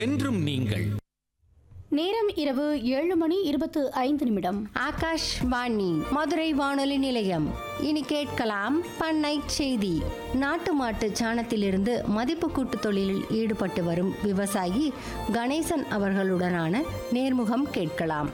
என்றும் நீங்கள் நேரம் இரவு ஏழு மணி இருபத்து ஐந்து நிமிடம் ஆகாஷ்வாணி மதுரை வானொலி நிலையம் இனி கேட்கலாம் பண்ணை செய்தி நாட்டு மாட்டு சாணத்திலிருந்து மதிப்பு கூட்டு தொழிலில் ஈடுபட்டு வரும் விவசாயி கணேசன் அவர்களுடனான நேர்முகம் கேட்கலாம்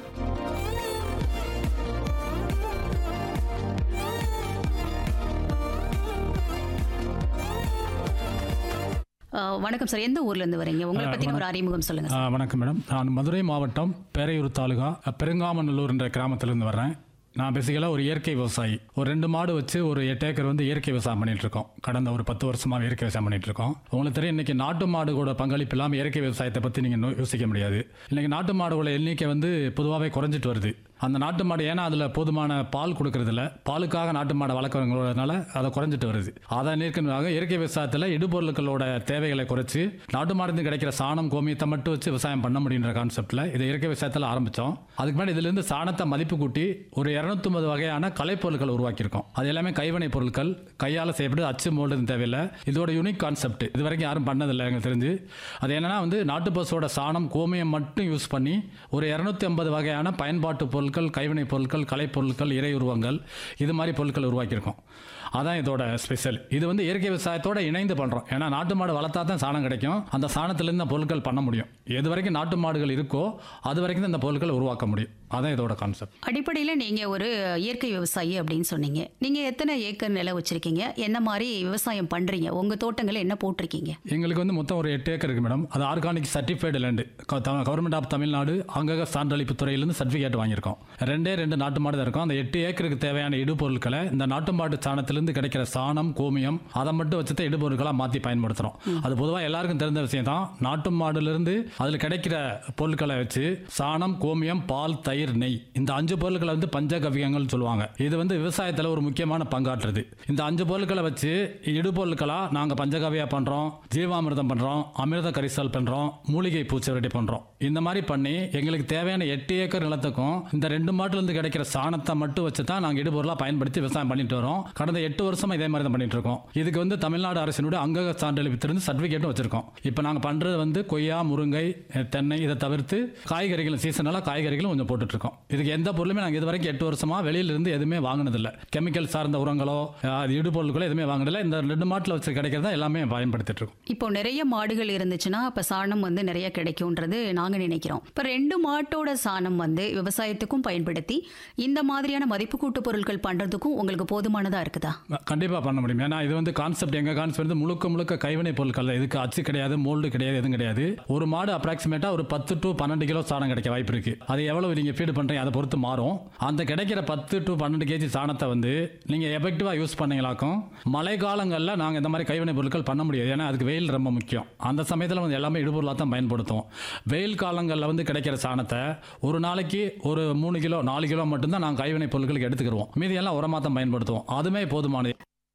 அஹ், வணக்கம் சார் எந்த ஊர்ல இருந்து வரீங்க உங்களை பத்தின ஒரு அறிமுகம் சொல்லுங்க ஆ, வணக்கம் மேடம் நான் மதுரை மாவட்டம் பேரையூர் தாலுகா பெருங்காமநல்லூர் என்ற கிராமத்திலிருந்து வர்றேன் நான் பேசிக்கலாக ஒரு இயற்கை விவசாயி ஒரு ரெண்டு மாடு வச்சு ஒரு எட்டு ஏக்கர் வந்து இயற்கை விவசாயம் பண்ணிட்டு இருக்கோம் கடந்த ஒரு பத்து வருஷமாக இயற்கை விவசாயம் பண்ணிட்டு இருக்கோம் உங்களுக்கு தெரியும் இன்னைக்கு நாட்டு மாடுகளோட பங்களிப்பு இல்லாமல் இயற்கை விவசாயத்தை பற்றி நீங்கள் யோசிக்க முடியாது இன்னைக்கு நாட்டு மாடுகளோட எண்ணிக்கை வந்து பொதுவாகவே குறைஞ்சிட்டு வருது அந்த நாட்டு மாடு ஏன்னா அதில் போதுமான பால் கொடுக்கறதில்ல பாலுக்காக நாட்டு மாடை வளர்க்குறவங்களோடனால அதை குறைஞ்சிட்டு வருது அதை நீக்கிறதுக்காக இயற்கை விவசாயத்தில் இடுபொருட்களோட தேவைகளை குறைச்சி நாட்டு மாடு கிடைக்கிற சாணம் கோமியத்தை மட்டும் வச்சு விவசாயம் பண்ண முடியுன்ற கான்செப்டில் இதை இயற்கை விவசாயத்தில் ஆரம்பித்தோம் அதுக்கு மேலே இதுலேருந்து சாணத்தை மதிப்பு கூட்டி ஒரு இரநூத்தொம்பது வகையான கலைப்பொருட்கள் உருவாக்கியிருக்கோம் அது எல்லாமே கைவினை பொருட்கள் கையால் செய்யப்பட்டு அச்சு மோல்டு தேவையில்லை இதோட யூனிக் கான்செப்ட் இது வரைக்கும் யாரும் பண்ணதில்லை எனக்கு தெரிஞ்சு அது என்னன்னா வந்து நாட்டு பசுவோட சாணம் கோமியம் மட்டும் யூஸ் பண்ணி ஒரு இரநூத்தி ஐம்பது வகையான பயன்பாட்டு பொருட்கள் கைவினை பொருட்கள் கலைப்பொருட்கள் இறை உருவங்கள் இது மாதிரி பொருட்கள் உருவாக்கியிருக்கோம் அதான் இதோட ஸ்பெஷல் இது வந்து இயற்கை விவசாயத்தோட இணைந்து பண்ணுறோம் ஏன்னா நாட்டு மாடு வளர்த்தா தான் சாணம் கிடைக்கும் அந்த சாணத்திலேருந்து இந்த பொருட்கள் பண்ண முடியும் எது வரைக்கும் நாட்டு மாடுகள் இருக்கோ அது வரைக்கும் தான் இந்த பொருட்களை உருவாக்க முடியும் அதான் இதோட கான்செப்ட் அடிப்படையில நீங்க ஒரு இயற்கை விவசாயி அப்படின்னு சொன்னீங்க நீங்க எத்தனை ஏக்கர் நிலம் வச்சிருக்கீங்க என்ன மாதிரி விவசாயம் பண்றீங்க உங்க தோட்டங்களை என்ன போட்டிருக்கீங்க எங்களுக்கு வந்து மொத்தம் ஒரு எட்டு ஏக்கர் இருக்கு மேடம் அது organic certified land government of Tamil Nadu அங்கக சான்றளிப்பு துறையிலேருந்து சர்டிஃபிகேட் வாங்கியிருக்கோம் ரெண்டே ரெண்டு நாட்டு மாடு தான் இருக்கும் அந்த எட்டு ஏக்கருக்கு தேவையான இடுபொருட்களை இந்த நாட்டு மாட்டு சாணத்திலிருந்து கிடைக்கிற சாணம் கோமியம் அதை மட்டும் வச்சு தான் இடுபொருட்களாக மாற்றி பயன்படுத்துகிறோம் அது பொதுவாக எல்லாருக்கும் தெரிஞ்ச விஷயம் தான் நாட்டு மாடுலேருந்து அதில் கிடைக்கிற பொருட்களை வச்சு சாணம் கோமியம் பால் தயிர் நெய் இந்த அஞ்சு பொருட்களை வந்து பஞ்சகவியங்கள்னு சொல்லுவாங்க இது வந்து விவசாயத்தில் ஒரு முக்கியமான பங்காற்றுது இந்த அஞ்சு பொருட்களை வச்சு இடுபொருட்களாக நாங்கள் பஞ்சகவியா பண்ணுறோம் ஜீவாமிர்தம் பண்ணுறோம் அமிர்த கரிசல் பண்ணுறோம் மூலிகை பூச்சி ரெடி பண்ணுறோம் இந்த மாதிரி பண்ணி எங்களுக்கு தேவையான எட்டு ஏக்கர் நிலத்துக்கும் இந்த ரெண்டு மாட்டுலேருந்து கிடைக்கிற சாணத்தை மட்டும் வச்சு தான் நாங்கள் இடுபொருளாக பயன்படுத்தி விவசாயம் பண்ணிட்டு வரோம் கடந்த எட்டு வருஷமா இதே மாதிரி தான் பண்ணிட்டு இருக்கோம் இதுக்கு வந்து தமிழ்நாடு அரசினுடைய அங்கக சான்றளிப்பிலிருந்து சர்டிஃபிகேட்டும் வச்சிருக்கோம் இப்போ நாங்கள் பண்ணுறது வந்து கொய்யா முருங்கை அஹ், தென்னை இதை தவிர்த்து காய்கறிகள் சீசனலாக காய்கறிகளும் கொஞ்சம் போட்டுட்டு இருக்கோம் இதுக்கு எந்த பொருளுமே நாங்கள் இது வரைக்கும் எட்டு வருஷமா வெளியில இருந்து எதுவுமே வாங்கினதில்லை கெமிக்கல் சார்ந்த உரங்களோ அஹ், அது இடுபொருட்களோ எதுவுமே வாங்கினதில்லை இந்த ரெண்டு மாட்டில் வச்சு கிடைக்கிறதா எல்லாமே பயன்படுத்திட்டு இருக்கோம் இப்போ நிறைய மாடுகள் இருந்துச்சுன்னா அப்ப சாணம் வந்து நிறைய கிடைக்கும்ன்றது நாங்க நினைக்கிறோம் இப்ப ரெண்டு மாட்டோட சாணம் வந்து விவசாயத்துக்கும் பயன்படுத்தி இந்த மாதிரியான மதிப்பு கூட்டு பொருட்கள் பண்றதுக்கும் உங்களுக்கு போதுமானதா இருக்குதா கண்டிப்பாக பண்ண முடியும் ஏன்னா இது வந்து கான்செப்ட் எங்கள் கான்செப்ட் வந்து முழுக்க முழுக்க கைவினை பொருட்கள் தான். இதுக்கு அச்சு கிடையாது மோல்டு கிடையாது எதுவும் கிடையாது ஒரு மாடு அப்ராக்சிமேட்டாக ஒரு பத்து டு பன்னெண்டு கிலோ சாணம் கிடைக்க வாய்ப்பு இருக்கு அது எவ்வளவு நீங்கள் ஃபீடு பண்ணுறீங்க அதை பொறுத்து மாறும் அந்த கிடைக்கிற பத்து டு பன்னெண்டு கேஜி சாணத்தை வந்து நீங்கள் எஃபெக்டிவாக யூஸ் பண்ணீங்களாக்கும் மழை காலங்களில் நாங்கள் இந்த மாதிரி கைவினை பொருட்கள் பண்ண முடியாது ஏன்னா அதுக்கு வெயில் ரொம்ப முக்கியம் அந்த சமயத்தில் வந்து எல்லாமே இடுபொருளாக தான் பயன்படுத்தும் வெயில் காலங்களில் வந்து கிடைக்கிற சாணத்தை ஒரு நாளைக்கு ஒரு மூணு கிலோ நாலு கிலோ மட்டும்தான் நாங்கள் கைவினை பொருட்களுக்கு எடுத்துக்கிடுவோம் மீதி எல்லாம் உரமாக தான் பயன்படுத்துவோம் அதுமே போதுமானது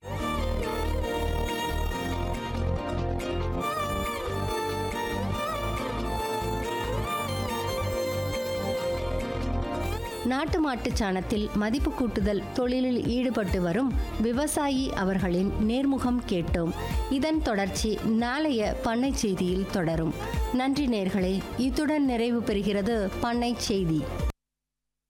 நாட்டு மாட்டு சாணத்தில் மதிப்பு கூட்டுதல் தொழிலில் ஈடுபட்டு வரும் விவசாயி அவர்களின் நேர்முகம் கேட்டோம் இதன் தொடர்ச்சி நாளைய பண்ணை செய்தியில் தொடரும் நன்றி நேர்களே இத்துடன் நிறைவு பெறுகிறது பண்ணை செய்தி